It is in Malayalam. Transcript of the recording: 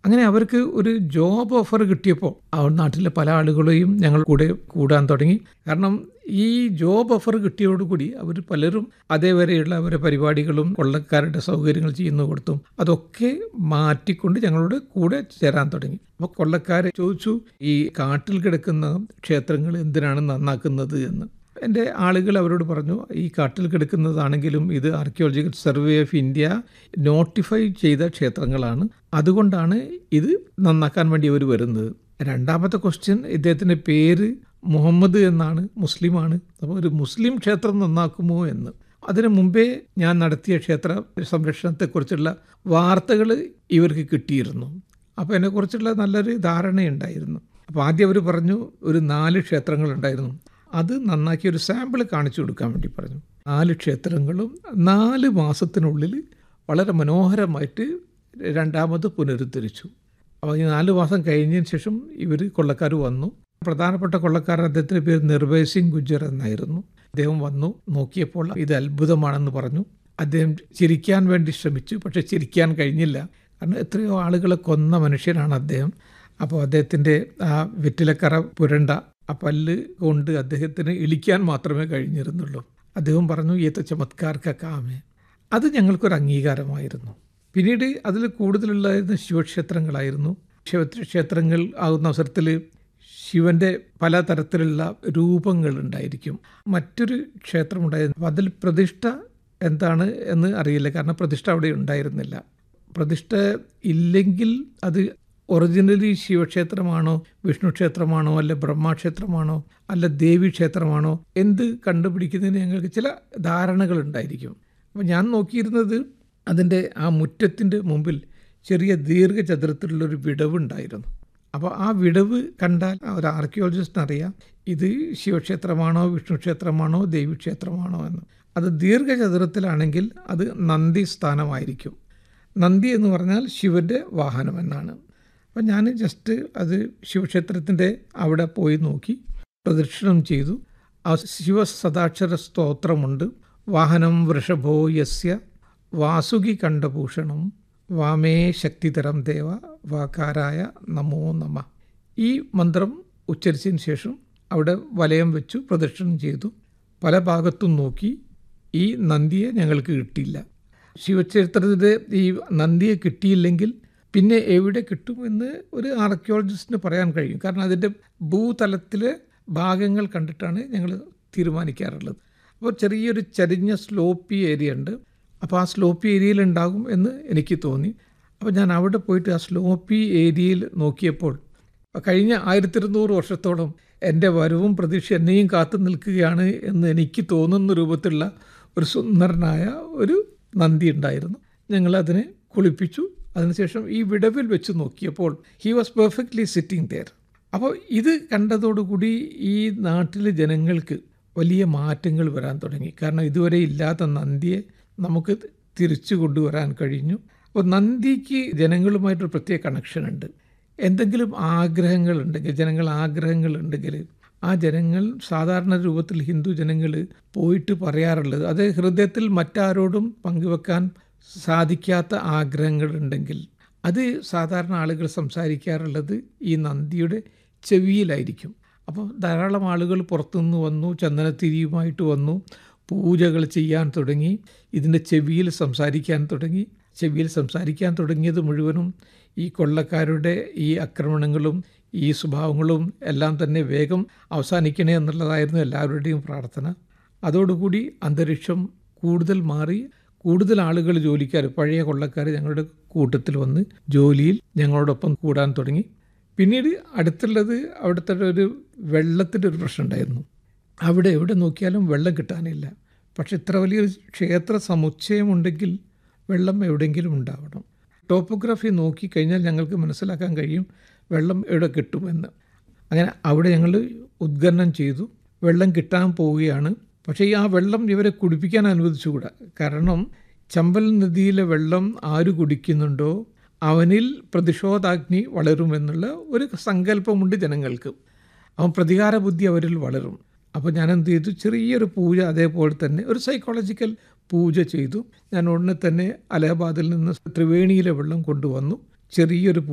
അങ്ങനെ അവർക്ക് ഒരു ജോബ് ഓഫർ കിട്ടിയപ്പോൾ ആ നാട്ടിലെ പല ആളുകളെയും ഞങ്ങൾ കൂടെ കൂടാൻ തുടങ്ങി കാരണം ഈ ജോബ് ഓഫർ കിട്ടിയോടുകൂടി അവർ പലരും അതേവരെയുള്ള അവരുടെ പരിപാടികളും കൊള്ളക്കാരുടെ സൗകര്യങ്ങൾ ചെയ്യുന്ന കൊടുത്തും അതൊക്കെ മാറ്റിക്കൊണ്ട് ഞങ്ങളോട് കൂടെ ചേരാൻ തുടങ്ങി അപ്പോൾ കൊള്ളക്കാരെ ചോദിച്ചു ഈ കാട്ടിൽ കിടക്കുന്ന ക്ഷേത്രങ്ങൾ എന്തിനാണ് നന്നാക്കുന്നത് എന്ന് എൻ്റെ ആളുകൾ അവരോട് പറഞ്ഞു ഈ കാട്ടിൽ കിടക്കുന്നതാണെങ്കിലും ഇത് archaeological survey of India notify ചെയ്ത ക്ഷേത്രങ്ങളാണ് അതുകൊണ്ടാണ് ഇത് നന്നാക്കാൻ വേണ്ടി അവർ വരുന്നത് രണ്ടാമത്തെ ക്വസ്റ്റ്യൻ ഇദ്ദേഹത്തിൻ്റെ പേര് മുഹമ്മദ് എന്നാണ് മുസ്ലിമാണ് അപ്പോൾ ഒരു മുസ്ലിം ക്ഷേത്രം നന്നാക്കുമോ എന്ന് അതിനു മുമ്പേ ഞാൻ നടത്തിയ ക്ഷേത്ര സംരക്ഷണത്തെക്കുറിച്ചുള്ള വാർത്തകൾ ഇവർക്ക് കിട്ടിയിരുന്നു അപ്പോൾ എന്നെക്കുറിച്ചുള്ള നല്ലൊരു ധാരണയുണ്ടായിരുന്നു അപ്പോൾ ആദ്യം അവർ പറഞ്ഞു ഒരു നാല് ക്ഷേത്രങ്ങളുണ്ടായിരുന്നു അത് നന്നാക്കി ഒരു സാമ്പിൾ കാണിച്ചു കൊടുക്കാൻ വേണ്ടി പറഞ്ഞു നാല് ക്ഷേത്രങ്ങളും നാല് മാസത്തിനുള്ളിൽ വളരെ മനോഹരമായിട്ട് രണ്ടാമത് പുനരുദ്ധരിച്ചു അപ്പോൾ ഈ നാല് മാസം കഴിഞ്ഞതിന് ശേഷം ഇവർ കൊള്ളക്കാർ വന്നു പ്രധാനപ്പെട്ട കൊള്ളക്കാരൻ അദ്ദേഹത്തിൻ്റെ പേര് നിർഭയ് സിംഗ് ഗുജ്ജർ എന്നായിരുന്നു അദ്ദേഹം വന്നു നോക്കിയപ്പോൾ ഇത് അത്ഭുതമാണെന്ന് പറഞ്ഞു അദ്ദേഹം ചിരിക്കാൻ വേണ്ടി ശ്രമിച്ചു പക്ഷേ ചിരിക്കാൻ കഴിഞ്ഞില്ല കാരണം എത്രയോ ആളുകളെ കൊന്ന മനുഷ്യനാണ് അദ്ദേഹം അപ്പോൾ അദ്ദേഹത്തിൻ്റെ ആ വെറ്റിലക്കറ പുരണ്ട ആ പല്ല് കൊണ്ട് അദ്ദേഹത്തിന് ഇളിക്കാൻ മാത്രമേ കഴിഞ്ഞിരുന്നുള്ളൂ അദ്ദേഹം പറഞ്ഞു ഏത്ത ചമത്കാർക്ക കാമേ അത് ഞങ്ങൾക്കൊരു അംഗീകാരമായിരുന്നു പിന്നീട് അതിൽ കൂടുതലുള്ളതായിരുന്നു ശിവക്ഷേത്രങ്ങളായിരുന്നു ശിവക്ഷേത്രങ്ങൾ ആകുന്ന അവസരത്തിൽ ശിവൻ്റെ പല തരത്തിലുള്ള രൂപങ്ങൾ ഉണ്ടായിരിക്കും മറ്റൊരു ക്ഷേത്രമുണ്ടായിരുന്നു അപ്പോൾ അതിൽ പ്രതിഷ്ഠ എന്താണ് എന്ന് അറിയില്ല കാരണം പ്രതിഷ്ഠ അവിടെ ഉണ്ടായിരുന്നില്ല പ്രതിഷ്ഠ ഇല്ലെങ്കിൽ അത് ഒറിജിനലി ശിവക്ഷേത്രമാണോ വിഷ്ണു ക്ഷേത്രമാണോ അല്ല ബ്രഹ്മക്ഷേത്രമാണോ അല്ല ദേവി ക്ഷേത്രമാണോ എന്ത് കണ്ടുപിടിക്കുന്നതിന് ഞങ്ങൾക്ക് ചില ധാരണകൾ ഉണ്ടായിരിക്കും അപ്പോൾ ഞാൻ നോക്കിയിരുന്നത് അതിൻ്റെ ആ മുറ്റത്തിൻ്റെ മുമ്പിൽ ചെറിയ ദീർഘചതുരത്തിലുള്ളൊരു വിടവുണ്ടായിരുന്നു അപ്പോൾ ആ വിടവ് കണ്ടാൽ ഒരു ആർക്കിയോളജിസ്റ്റിന് അറിയാം ഇത് ശിവക്ഷേത്രമാണോ വിഷ്ണു ക്ഷേത്രമാണോ ദേവി ക്ഷേത്രമാണോ എന്ന് അത് ദീർഘചതുരത്തിലാണെങ്കിൽ അത് നന്ദി സ്ഥാനമായിരിക്കും നന്ദി എന്ന് പറഞ്ഞാൽ ശിവൻ്റെ വാഹനം എന്നാണ് അപ്പം ഞാൻ ജസ്റ്റ് അത് ശിവക്ഷേത്രത്തിൻ്റെ അവിടെ പോയി നോക്കി പ്രദക്ഷിണം ചെയ്തു ആ ശിവ സദാക്ഷര സ്തോത്രമുണ്ട് വാഹനം വൃഷഭോ യസ്യ വാസുകി കണ്ഠഭൂഷണം വാമേ ശക്തിതരം ദേവ വാകാരായ നമോ നമ ഈ മന്ത്രം ഉച്ചരിച്ചതിന് ശേഷം അവിടെ വലയം വെച്ചു പ്രദക്ഷിണം ചെയ്തു പല ഭാഗത്തും നോക്കി ഈ നന്ദിയെ ഞങ്ങൾക്ക് കിട്ടിയില്ല ശിവക്ഷേത്രത്തിൻ്റെ ഈ നന്ദിയെ കിട്ടിയില്ലെങ്കിൽ പിന്നെ എവിടെ കിട്ടുമെന്ന് ഒരു ആർക്കിയോളജിസ്റ്റിന് പറയാൻ കഴിയും കാരണം അതിൻ്റെ ഭൂതലത്തിലെ ഭാഗങ്ങൾ കണ്ടിട്ടാണ് ഞങ്ങൾ തീരുമാനിക്കാറുള്ളത് അപ്പോൾ ചെറിയൊരു ചരിഞ്ഞ സ്ലോപ്പി ഏരിയ ഉണ്ട് അപ്പോൾ ആ സ്ലോപ്പി ഏരിയയിൽ ഉണ്ടാകും എന്ന് എനിക്ക് തോന്നി അപ്പോൾ ഞാൻ അവിടെ പോയിട്ട് ആ സ്ലോപ്പി ഏരിയയിൽ നോക്കിയപ്പോൾ കഴിഞ്ഞ ആയിരത്തി ഇരുന്നൂറ് വർഷത്തോളം എൻ്റെ വരവും പ്രതീക്ഷ എന്നെയും കാത്തു നിൽക്കുകയാണ് എന്ന് എനിക്ക് തോന്നുന്ന രൂപത്തിലുള്ള ഒരു സുന്ദരനായ ഒരു നന്ദി ഉണ്ടായിരുന്നു ഞങ്ങളതിനെ കുളിപ്പിച്ചു അതിനുശേഷം ഈ വിടവിൽ വെച്ച് നോക്കിയപ്പോൾ he was perfectly sitting there അപ്പോൾ ഇത് കണ്ടതോടുകൂടി ഈ നാട്ടിലെ ജനങ്ങൾക്ക് വലിയ മാറ്റങ്ങൾ വരാൻ തുടങ്ങി കാരണം ഇതുവരെ ഇല്ലാത്ത നന്ദിയെ നമുക്ക് തിരിച്ചു കൊണ്ടുവരാൻ കഴിഞ്ഞു അപ്പോൾ നന്ദിക്ക് ജനങ്ങളുമായിട്ടൊരു പ്രത്യേക കണക്ഷൻ ഉണ്ട് എന്തെങ്കിലും ആഗ്രഹങ്ങളുണ്ടെങ്കിൽ ജനങ്ങൾ ആഗ്രഹങ്ങളുണ്ടെങ്കിൽ ആ ജനങ്ങൾ സാധാരണ രൂപത്തിൽ ഹിന്ദു ജനങ്ങൾ പോയിട്ട് പറയാറുള്ളത് അത് ഹൃദയത്തിൽ മറ്റാരോടും പങ്കുവെക്കാൻ സാധിക്കാത്ത ആഗ്രഹങ്ങളുണ്ടെങ്കിൽ അത് സാധാരണ ആളുകൾ സംസാരിക്കാറുള്ളത് ഈ നന്ദിയുടെ ചെവിയിലായിരിക്കും അപ്പോൾ ധാരാളം ആളുകൾ പുറത്തുനിന്ന് വന്നു ചന്ദനത്തിരിയുമായിട്ട് വന്നു പൂജകൾ ചെയ്യാൻ തുടങ്ങി ഇതിൻ്റെ ചെവിയിൽ സംസാരിക്കാൻ തുടങ്ങി ചെവിയിൽ സംസാരിക്കാൻ തുടങ്ങിയത് മുഴുവനും ഈ കൊള്ളക്കാരുടെ ഈ ആക്രമണങ്ങളും ഈ സ്വഭാവങ്ങളും എല്ലാം തന്നെ വേഗം അവസാനിക്കണേ എന്നുള്ളതായിരുന്നു എല്ലാവരുടെയും പ്രാർത്ഥന അതോടുകൂടി അന്തരീക്ഷം കൂടുതൽ മാറി കൂടുതൽ ആളുകൾ ജോലിക്കാർ പഴയ കൊള്ളക്കാർ ഞങ്ങളുടെ കൂട്ടത്തിൽ വന്ന് ജോലിയിൽ ഞങ്ങളോടൊപ്പം കൂടാൻ തുടങ്ങി പിന്നീട് അടുത്തുള്ളത് അവിടുത്തെ ഒരു വെള്ളത്തിൻ്റെ ഒരു പ്രശ്നം ഉണ്ടായിരുന്നു അവിടെ എവിടെ നോക്കിയാലും വെള്ളം കിട്ടാനില്ല പക്ഷെ ഇത്ര വലിയൊരു ക്ഷേത്ര സമുച്ചയമുണ്ടെങ്കിൽ വെള്ളം എവിടെയെങ്കിലും ഉണ്ടാവണം ടോപ്പോഗ്രാഫി നോക്കിക്കഴിഞ്ഞാൽ ഞങ്ങൾക്ക് മനസ്സിലാക്കാൻ കഴിയും വെള്ളം എവിടെ കിട്ടുമെന്ന് അങ്ങനെ അവിടെ ഞങ്ങൾ ഉദ്ഘാടനം ചെയ്തു വെള്ളം കിട്ടാൻ പോവുകയാണ് പക്ഷേ ഈ ആ വെള്ളം ഇവരെ കുടിപ്പിക്കാൻ അനുവദിച്ചുകൂടാ കാരണം ചമ്പൽ നദിയിലെ വെള്ളം ആര് കുടിക്കുന്നുണ്ടോ അവനിൽ പ്രതിഷോധാഗ്നി വളരുമെന്നുള്ള ഒരു സങ്കല്പമുണ്ട് ജനങ്ങൾക്ക് അവൻ പ്രതികാര ബുദ്ധി അവരിൽ വളരും അപ്പോൾ ഞാൻ എന്ത് ചെയ്തു ചെറിയൊരു പൂജ അതേപോലെ തന്നെ ഒരു സൈക്കോളജിക്കൽ പൂജ ചെയ്തു ഞാൻ ഉടനെ തന്നെ അലഹബാദിൽ നിന്ന് ത്രിവേണിയിലെ വെള്ളം കൊണ്ടുവന്നു ചെറിയൊരു